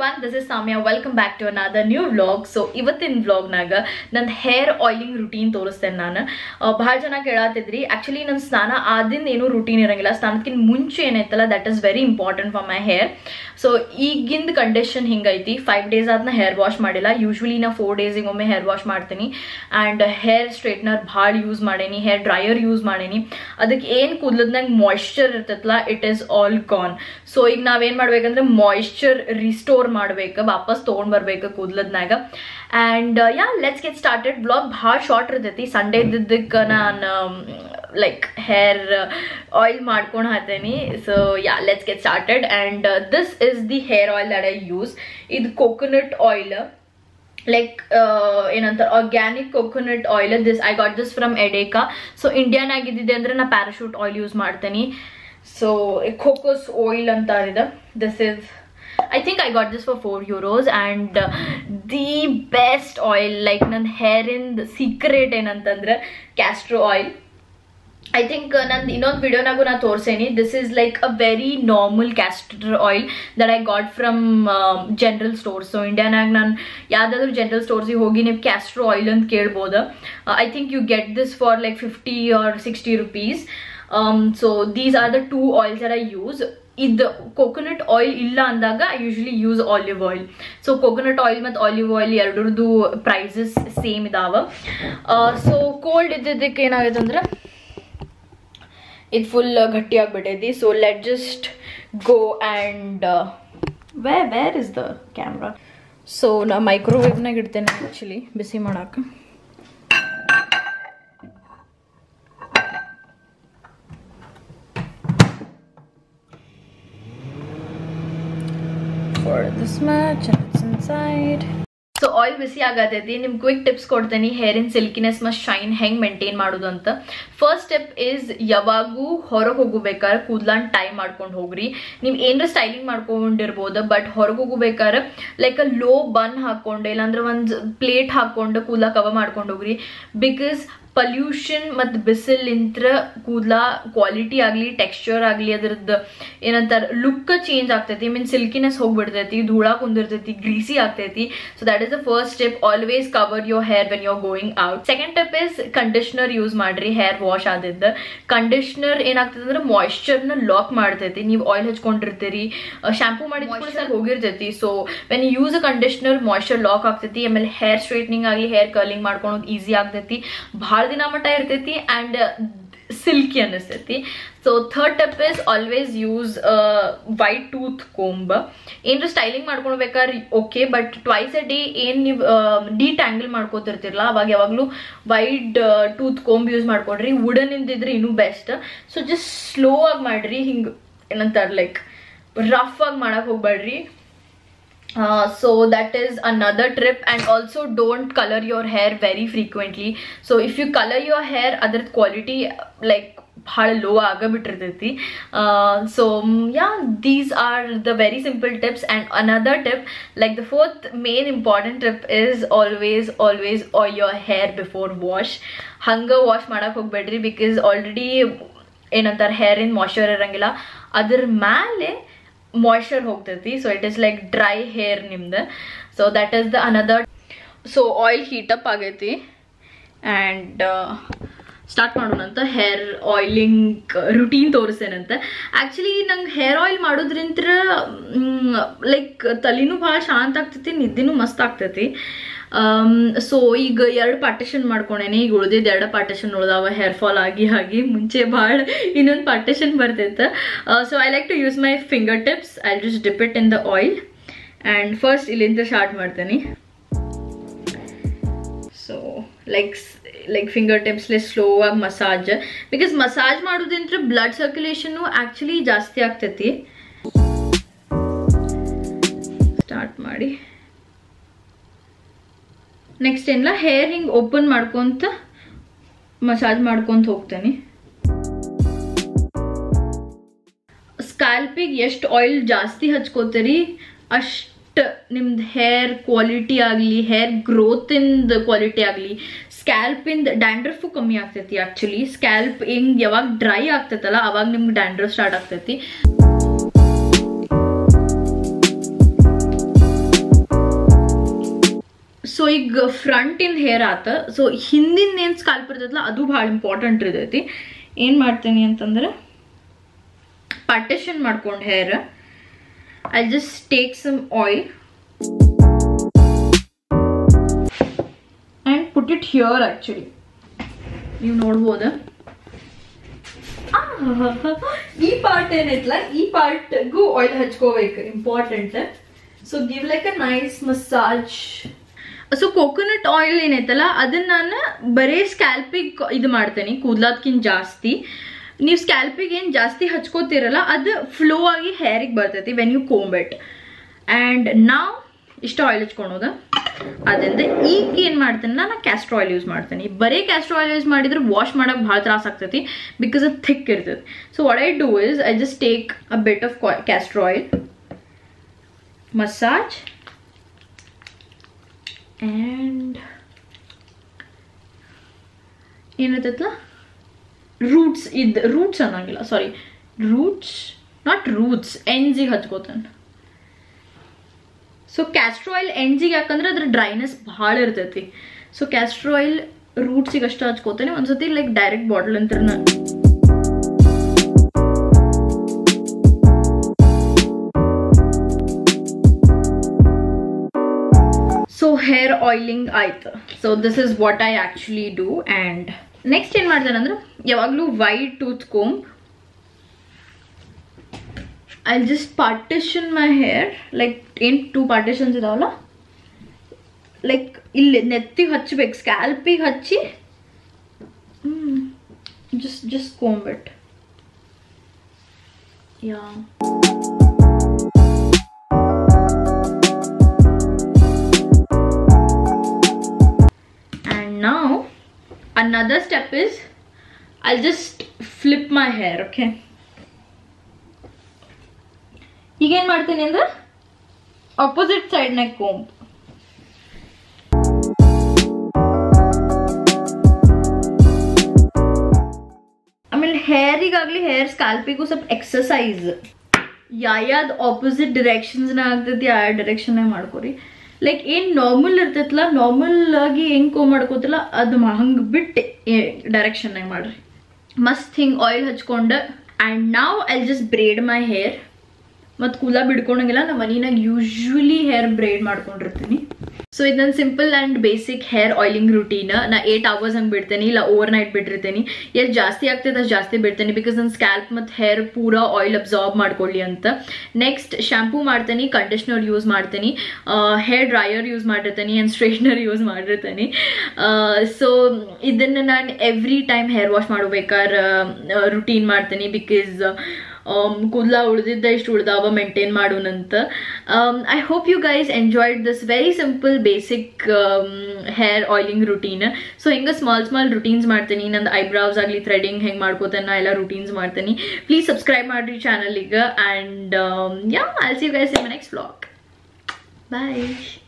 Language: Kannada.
One this is Samya welcome back to another new vlog so ಇವತ್ತಿನ ವ್ಲಾಗ್ನಾಗ ನನ್ನ ಹೇರ್ ಆಯಿಲಿಂಗ್ ರುಟೀನ್ ತೋರಿಸ್ತೇನೆ ನಾನು ಭಾಳ ಜನ ಕೇಳತ್ತಿದ್ರಿ ಆ್ಯಕ್ಚುಲಿ ನನ್ನ ಸ್ನಾನ ಆದಿಂದ ಏನೂ ರುಟೀನ್ ಇರಂಗಿಲ್ಲ ಸ್ನಾನಕ್ಕಿಂತ ಮುಂಚೆ ಏನೈತಲ್ಲ that is very important for my hair so ಈಗಿಂದ ಕಂಡೀಷನ್ ಹಿಂಗೈತಿ ಫೈವ್ ಡೇಸ್ ಆದ್ನ ಹೇರ್ ವಾಶ್ ಮಾಡಿಲ್ಲ ಯೂಶ್ವಲಿ ನಾ ಫೋರ್ ಡೇಸಿಗೆ ಒಮ್ಮೆ ಹೇರ್ ವಾಶ್ ಮಾಡ್ತೀನಿ ಆ್ಯಂಡ್ ಹೇರ್ ಸ್ಟ್ರೈಟ್ನರ್ ಭಾಳ ಯೂಸ್ ಮಾಡೇನಿ ಹೇರ್ ಡ್ರೈಯರ್ ಯೂಸ್ ಮಾಡೇನಿ ಅದಕ್ಕೆ ಏನು ಕೂದಲದ್ನಾಗ ಮಾಯ್ಶ್ಚರ್ ಇರ್ತೈತಲ್ಲ it is all gone so ಈಗ ನಾವೇನು ಮಾಡ್ಬೇಕಂದ್ರೆ ಮಾಯ್ಶ್ಚರ್ ರಿಸ್ಟೋರ್ ಮಾಡ್ಬೇಕು ವಾಪಸ್ ತೊಗೊಂಡ್ ಬರ್ಬೇಕು ಕೂದಲದ್ನಾಗ and yeah let's get started blog ಭಾಳ ಶಾರ್ಟ್ ಇರ್ತೈತಿ ಸಂಡೇ ಇದ್ದಿದ್ದಕ್ಕೆ ನಾನು ಲೈಕ್ ಹೇರ್ ಆಯಿಲ್ ಮಾಡ್ಕೊಂಡು ಹಾತೇನಿ so yeah let's get started and this is the hair oil that I use ಇದು ಕೋಕೋನಟ್ ಆಯಿಲ್ ಲೈಕ್ ಏನಂತಾರೆ organic coconut oil this I got this from Edeka so Indian ಆಗಿದ್ದಿದೆ ಅಂದರೆ ನಾ ಪ್ಯಾರಾಶೂಟ್ ಆಯಿಲ್ ಯೂಸ್ ಮಾಡ್ತೀನಿ ಸೊ ಖೋಕೋಸ್ ಆಯಿಲ್ ಅಂತ ಇದೆ this is I think I got this for four euros and the best oil like ನನ್ನ ಹೇರಿಂದ ಸೀಕ್ರೆಟ್ ಏನಂತಂದ್ರೆ ಕ್ಯಾಸ್ಟ್ರೋ ಆಯಿಲ್ ಐ ಥಿಂಕ್ ನಂದು ಇನ್ನೊಂದು ವಿಡಿಯೋನಾಗೂ ನಾನು ತೋರಿಸೇನಿ this is like a very normal castor oil that I got from general stores so ಇಂಡಿಯಾನಾಗ ನಾನು ಯಾವುದಾದ್ರೂ ಜನರಲ್ ಸ್ಟೋರ್ಸಿಗೆ ಹೋಗಿ ನೀವು ಕ್ಯಾಸ್ಟ್ರ್ ಆಯಿಲ್ ಅಂತ ಕೇಳ್ಬೋದು I think you get this for like fifty or sixty rupees so these are the two oils or I use ಇದು ಕೋಕೋನಟ್ ಆಯಿಲ್ ಇಲ್ಲ ಅಂದಾಗ I usually use olive oil so coconut oil ಮತ್ತು ಆಲಿವ್ ಆಯಿಲ್ ಎರಡರದ್ದು ಪ್ರೈಸಸ್ ಸೇಮ್ ಇದಾವ ಸೊ ಕೋಲ್ಡ್ ಇದ್ದಿದ್ದಕ್ಕೆ ಏನಾಗುತ್ತೆ ಅಂದ್ರೆ ಇದು ಫುಲ್ ಗಟ್ಟಿ ಆಗ್ಬಿಟ್ಟೈತಿ so let just go and way where is the camera so ನಾ ಮೈಕ್ರೋವೇವ್ನಾಗ ಇಡ್ತೇನೆ ಆ್ಯಕ್ಚುಲಿ ಬಿಸಿ ಮಾಡಕ್ಕೆ For this much and it's inside. So oil ಬಿಸಿ ಆಗತೈತಿ ನಿಮ್ಗೆ ಕ್ವಿಕ್ ಟಿಪ್ಸ್ ಕೊಡ್ತೀನಿ ಹೇರಿನ ಸಿಲ್ಕಿನೆಸ್ ಮತ್ತು ಶೈನ್ ಹೆಂಗೆ ಮೇಂಟೈನ್ ಮಾಡೋದು ಅಂತ ಫಸ್ಟ್ ಸ್ಟೆಪ್ ಈಸ್ ಯಾವಾಗೂ ಹೊರಗೆ ಹೋಗಬೇಕಾದ್ರೆ ಕೂದ್ಲಾನ್ ಟೈಮ್ ಮಾಡ್ಕೊಂಡು ಹೋಗ್ರಿ ನೀವು ಏನರ ಸ್ಟೈಲಿಂಗ್ ಮಾಡ್ಕೊಂಡಿರ್ಬೋದು ಬಟ್ ಹೊರಗೆ ಹೋಗಬೇಕಾದ್ರೆ ಲೈಕ್ ಅ ಲೋ ಬನ್ ಹಾಕ್ಕೊಂಡು ಇಲ್ಲಾಂದ್ರೆ ಒಂದು ಪ್ಲೇಟ್ ಹಾಕ್ಕೊಂಡು ಕೂದಲ ಕವರ್ ಮಾಡ್ಕೊಂಡು ಹೋಗ್ರಿ ಬಿಕಾಸ್ ಪಲ್ಯೂಷನ್ ಮತ್ತು ಬಿಸಿಲಿಂತ್ರ ಕೂದಲ ಕ್ವಾಲಿಟಿ ಆಗಲಿ ಟೆಕ್ಸ್ಚರ್ ಆಗಲಿ ಅದ್ರದ್ದು ಏನಂತಾರೆ ಲುಕ್ ಚೇಂಜ್ ಆಗ್ತೈತಿ ಮೀನ್ ಸಿಲ್ಕಿನೆಸ್ ಹೋಗ್ಬಿಡ್ತೈತಿ ಧೂಳ ಕುಂದಿರ್ತೈತಿ ಗ್ರೀಸಿ ಆಗ್ತೈತಿ so that is the first step always cover your hair when you're going out second step is conditioner use ಮಾಡ್ರಿ ಹೇರ್ ವಾಶ್ ಆದಿದ್ದು ಕಂಡೀಷ್ನರ್ ಏನಾಗ್ತದೆ ಅಂದ್ರೆ ಮಾಯ್ಶ್ಚರ್ನ ಲಾಕ್ ಮಾಡ್ತೈತಿ ನೀವು ಆಯಿಲ್ ಹಚ್ಕೊಂಡಿರ್ತೀರಿ ಶಾಂಪೂ ಮಾಡಿ ಹೋಗಿರ್ತೈತಿ so when use a conditioner moisture lock ಆಗ್ತೈತಿ ಆಮೇಲೆ ಹೇರ್ ಸ್ಟ್ರೈಟ್ನಿಂಗ್ ಆಗಲಿ ಹೇರ್ ಕರ್ಲಿಂಗ್ ಮಾಡ್ಕೊಳೋದು ಈಸಿ ಆಗ್ತೈತಿ ಭಾಳ ದಿನ ಮಟ್ಟ ಇರ್ತೈತಿ ಆ್ಯಂಡ್ ಸಿಲ್ಕಿ ಅನ್ನಿಸ್ತೈತಿ so third step is always use wide tooth comb ಏನಾರ ಸ್ಟೈಲಿಂಗ್ ಮಾಡ್ಕೊಳ್ಬೇಕಾದ್ರೆ okay but twice a day ಏನು ನೀವು ಡಿ ಟ್ಯಾಂಗಲ್ ಮಾಡ್ಕೋತಿರ್ತಿರಲ್ಲ ಅವಾಗ ಯಾವಾಗಲೂ ವೈಟ್ ಟೂತ್ ಕೋಂಬ್ ಯೂಸ್ ಮಾಡ್ಕೊಡ್ರಿ ವುಡನ್ ಇಂದಿದ್ರೆ ಇನ್ನೂ ಬೆಸ್ಟ್ ಸೊ ಜಸ್ಟ್ ಸ್ಲೋ ಆಗಿ ಮಾಡ್ರಿ ಹಿಂಗೆ ಏನಂತಾರೆ ಲೈಕ್ ರಫ್ ಆಗಿ ಮಾಡಕ್ಕೆ ಹೋಗ್ಬೇಡ್ರಿ Uh, so that is another trip and also don't color your hair very frequently so if you color your hair ಅದರ quality like ಭಾಳ ಲೋ ಆಗಬಿಟ್ಟಿರ್ತೈತಿ so yeah these are the very simple tips and another tip like the fourth main important tip is always always oil your hair before wash ಹಂಗೆ ವಾಶ್ ಮಾಡಕ್ಕೆ ಹೋಗ್ಬೇಡ್ರಿ ಬಿಕಾಸ್ ಆಲ್ರೆಡಿ ಏನಂತಾರೆ ಹೇರಿನ ಮಾಯ್ಶ್ಚರ್ ಇರಂಗಿಲ್ಲ ಅದ್ರ ಮೇಲೆ ಮಾಯ್ಶ್ಚರ್ ಹೋಗ್ತೈತಿ so it is like dry hair ನಿಮ್ದು so that is the another so oil heat up ಆಗೈತಿ ಆ್ಯಂಡ್ ಸ್ಟಾರ್ಟ್ ಮಾಡೋಣಂತ ಹೇರ್ ಆಯಿಲಿಂಗ್ ರುಟೀನ್ ತೋರಿಸ್ತೇನಂತ ಆ್ಯಕ್ಚುಲಿ ನಂಗೆ ಹೇರ್ ಆಯಿಲ್ ಮಾಡೋದ್ರಿಂತ ಲೈಕ್ ತಲೆನೂ ಭಾಳ ಶಾಂತ ಆಗ್ತೈತಿ ನಿದ್ದೆನೂ ಮಸ್ತ್ ಆಗ್ತೈತಿ ಸೊ ಈಗ ಎರಡು ಪಾರ್ಟಿಷನ್ ಮಾಡ್ಕೊಂಡೇನಿ ಈಗ ಉಳ್ದಿದ್ದು ಎರಡು ಪಾರ್ಟಿಷನ್ ಉಳ್ದಾವ ಹೇರ್ ಫಾಲ್ ಆಗಿ ಆಗಿ ಮುಂಚೆ ಭಾಳ ಇನ್ನೊಂದು ಪಾರ್ಟಿಷನ್ ಬರ್ತೈತೆ so I like to use my finger tips I just dip it in the oil and first ಇಲ್ಲಿಂದ ಸ್ಟಾರ್ಟ್ ಮಾಡ್ತೇನೆ ಸೊ ಲೈಕ್ ಲೈಕ್ ಫಿಂಗರ್ ಟಿಪ್ಸ್ಲೆ ಸ್ಲೋ ಆಗಿ ಮಸಾಜ್ ಬಿಕಾಸ್ ಮಸಾಜ್ ಮಾಡೋದ್ರಿಂದ ಬ್ಲಡ್ ಸರ್ಕ್ಯುಲೇಷನ್ನು ಆ್ಯಕ್ಚುಲಿ ಜಾಸ್ತಿ ಆಗ್ತೈತಿ ಸ್ಟಾರ್ಟ್ ಮಾಡಿ ನೆಕ್ಸ್ಟ್ ಏನಿಲ್ಲ ಹೇರ್ ಹಿಂಗೆ ಓಪನ್ ಮಾಡ್ಕೊಂತ ಮಸಾಜ್ ಮಾಡ್ಕೊಂತ ಹೋಗ್ತೇನೆ ಸ್ಕ್ಯಾಲ್ಪಿಗೆ ಎಷ್ಟು ಆಯಿಲ್ ಜಾಸ್ತಿ ಹಚ್ಕೋತೀರಿ ಅಷ್ಟು ನಿಮ್ದು ಹೇರ್ ಕ್ವಾಲಿಟಿ ಆಗಲಿ ಹೇರ್ ಗ್ರೋತಿಂದ ಕ್ವಾಲಿಟಿ ಆಗಲಿ ಸ್ಕ್ಯಾಲ್ಪಿಂದ ಡ್ಯಾಂಡ್ರಫು ಕಮ್ಮಿ ಆಗ್ತೈತಿ ಆ್ಯಕ್ಚುಲಿ ಸ್ಕ್ಯಾಲ್ಪ್ ಹಿಂಗೆ ಯಾವಾಗ ಡ್ರೈ ಆಗ್ತೈತಲ್ಲ ಅವಾಗ ನಿಮ್ಗೆ ಡ್ಯಾಂಡ್ರಫ್ ಸ್ಟಾರ್ಟ್ ಆಗ್ತೈತಿ ಸೊ ಈಗ ಫ್ರಂಟಿಂದ ಹೇರ್ ಆತ ಸೊ ಹಿಂದಿನ ಏನು ಸ್ಕಾಲ್ಪ್ ಇರ್ತೈತಲ್ಲ ಅದು ಭಾಳ ಇಂಪಾರ್ಟೆಂಟ್ ಇರ್ತೈತಿ ಏನು ಮಾಡ್ತೀನಿ ಅಂತಂದ್ರೆ ಪಾರ್ಟಿಷನ್ ಮಾಡ್ಕೊಂಡು hair I just take some oil and put it here actually ನೀವು ನೋಡ್ಬೋದ ಈ ಪಾರ್ಟ್ ಏನೈತಲ್ಲ ಈ ಪಾರ್ಟ್ಗೂ ಆಯಿಲ್ ಹಚ್ಕೋಬೇಕು important so give like a nice massage so coconut oil ಏನೈತಲ್ಲ ಅದನ್ನ ನಾನು ಬರೇ ಸ್ಕ್ಯಾಲ್ಪಿಗೆ ಇದು ಮಾಡ್ತೇನೆ ಕೂದ್ಲಾದ್ಕಿಂತ ಜಾಸ್ತಿ ನೀವು ಸ್ಕ್ಯಾಲ್ಪಿಗೆ ಏನು ಜಾಸ್ತಿ ಹಚ್ಕೋತಿರಲ್ಲ ಅದು ಫ್ಲೋ ಆಗಿ ಹೇರಿಗೆ ಬರ್ತೈತಿ ವೆನ್ ಯು ಕೋಂಬೆಟ್ ಆ್ಯಂಡ್ ನಾವು ಇಷ್ಟ ಆಯಿಲ್ ಹಚ್ಕೊಳೋದ ಅದರಿಂದ ಈಗ ಏನು ಮಾಡ್ತೇನೆ ನಾನು ಕ್ಯಾಸ್ಟ್ರ್ ಆಯಿಲ್ ಯೂಸ್ ಮಾಡ್ತೇನೆ ಬರೀ ಕ್ಯಾಸ್ಟ್ರ್ ಆಯಿಲ್ ಯೂಸ್ ಮಾಡಿದ್ರೆ ವಾಶ್ ಮಾಡೋಕೆ ಭಾಳ ತ್ರಾಸ ಆಗ್ತೈತಿ ಬಿಕಾಸ್ ಅದು ಥಿಕ್ ಇರ್ತೈತಿ so what I do is I just take a bit of castor oil massage and ಏನಿರ್ತೈತಲ್ಲ ರೂಟ್ಸ್ ಇದು ರೂಟ್ಸ್ ಅನ್ನಂಗಿಲ್ಲ ಸಾರಿ ರೂಟ್ಸ್ ನಾಟ್ ರೂಟ್ಸ್ ಎನ್ಜಿಗೆ ಹಚ್ಕೋತಾನೆ ಸೊ ಕ್ಯಾಸ್ಟ್ರೋ ಆಯಿಲ್ ಎಂಜಿಗೆ ಯಾಕಂದ್ರೆ ಅದ್ರ ಡ್ರೈನೆಸ್ ಭಾಳ ಇರ್ತೈತಿ ಸೊ ಕ್ಯಾಸ್ಟ್ರೋ ಆಯಿಲ್ ರೂಟ್ಸಿಗೆ ಅಷ್ಟು ಹಚ್ಕೋತೇನೆ ಒಂದ್ಸತಿ ಲೈಕ್ ಡೈರೆಕ್ಟ್ ಬಾಟಲ್ ಅಂತ ಸೊ ಹೇರ್ ಆಯಿಲಿಂಗ್ ಆಯ್ತು so this is what I actually do and next ಏನು ಮಾಡ್ತೇನೆ ಅಂದ್ರೆ ಯಾವಾಗಲೂ wide tooth comb I just partition my hair like ಏನು ಟೂ ಪಾರ್ಟಿಷನ್ಸ್ ಇದಾವಲ್ಲ ಲೈಕ್ ಇಲ್ಲಿ ನೆತ್ತಿಗೆ ಹಚ್ಬೇಕು ಸ್ಕ್ಯಾಲ್ಪಿಗೆ ಹಚ್ಚಿ just just comb it yeah and now another step is I'll just flip my hair okay ಈಗೇನು ಮಾಡ್ತೀನಿ ಅಂದ್ರೆ ಆಪೋಸಿಟ್ ಸೈಡ್ನಾಗ ಕೋಂಬ್ ಆಮೇಲೆ ಹೇರಿಗಾಗ್ಲಿ ಹೇರ್ ಸ್ಕಾಲ್ಪಿಗೂ ಸ್ವಲ್ಪ ಎಕ್ಸಸೈಸ್ ಯಾವ್ಯಾವ್ದು ಆಪೋಸಿಟ್ ಡಿರೆಕ್ಷನ್ಸ್ನ ಆಗ್ತೈತಿ ಆ ಡೈರೆಕ್ಷನ್ನಾಗ ಮಾಡ್ಕೊರಿ ಲೈಕ್ ಏನು ನಾರ್ಮಲ್ ಇರ್ತೈತಲ್ಲ ನಾರ್ಮಲ್ ಆಗಿ ಹೆಂಗೆ ಕೋ ಮಾಡ್ಕೋತಿಲ್ಲ ಅದು ಹಂಗೆ ಬಿಟ್ಟು ಡೈರೆಕ್ಷನ್ನಾಗ ಮಾಡ್ರಿ ಮಸ್ತ್ ಹಿಂಗೆ ಆಯಿಲ್ ಹಚ್ಕೊಂಡು ಆ್ಯಂಡ್ ನಾವು I just braid my hair ಮತ್ತು ಕೂಲ ಬಿಡ್ಕೊಂಡಂಗಿಲ್ಲ ನಮ್ಮ ಮನಿನಾಗ ಯೂಶ್ವಲಿ ಹೇರ್ ಬ್ರೇಡ್ ಮಾಡ್ಕೊಂಡಿರ್ತೀನಿ ಸೊ ಇದೊಂದು simple and basic hair oiling routine ನಾ ಏಟ್ ಅವರ್ಸ್ ಹಂಗೆ ಬಿಡ್ತೇನೆ ಇಲ್ಲ ಓವರ್ ನೈಟ್ ಬಿಟ್ಟಿರ್ತೀನಿ ಎಷ್ಟು ಜಾಸ್ತಿ ಆಗ್ತೈತೆ ಅಷ್ಟು ಜಾಸ್ತಿ ಬಿಡ್ತೇನೆ ಬಿಕಾಸ್ ನನ್ನ ಸ್ಕ್ಯಾಲ್ಪ್ ಮತ್ತು ಹೇರ್ ಪೂರಾ ಆಯಿಲ್ ಅಬ್ಸಾರ್ಬ್ ಮಾಡ್ಕೊಳ್ಳಿ ಅಂತ ನೆಕ್ಸ್ಟ್ ಶಾಂಪೂ ಮಾಡ್ತೇನೆ ಕಂಡೀಷ್ನರ್ ಯೂಸ್ ಮಾಡ್ತೀನಿ ಹೇರ್ ಡ್ರೈಯರ್ ಯೂಸ್ ಮಾಡಿರ್ತೀನಿ ಆ್ಯಂಡ್ ಸ್ಟ್ರೈಟ್ನರ್ ಯೂಸ್ ಮಾಡಿರ್ತೀನಿ ಸೊ ಇದನ್ನು ನಾನು ಎವ್ರಿ ಟೈಮ್ ಹೇರ್ ವಾಶ್ ಮಾಡ್ಬೇಕಾದ್ರೆ ರುಟೀನ್ ಮಾಡ್ತೀನಿ ಬಿಕಾಸ್ ಕೂದಲ ಉಳಿದಿದ್ದ ಇಷ್ಟು ಉಳ್ದಾವ ಮೇಂಟೈನ್ ಮಾಡೋಣಂತ I hope you guys enjoyed this very simple basic hair oiling routine so ಹಿಂಗೆ ಸ್ಮಾಲ್ ಸ್ಮಾಲ್ ರುಟೀನ್ಸ್ ಮಾಡ್ತೀನಿ ನಂದು ಐಬ್ರೌಸ್ ಆಗಲಿ ಥ್ರೆಡಿಂಗ್ ಹೆಂಗೆ ಮಾಡ್ಕೋತಾನೆ ನಾ ಎಲ್ಲ ರುಟೀನ್ಸ್ ಮಾಡ್ತೀನಿ ಪ್ಲೀಸ್ ಸಬ್ಸ್ಕ್ರೈಬ್ ಮಾಡಿರಿ ಚಾನಲಿಗೆ and yeah I'll see you guys in my next vlog bye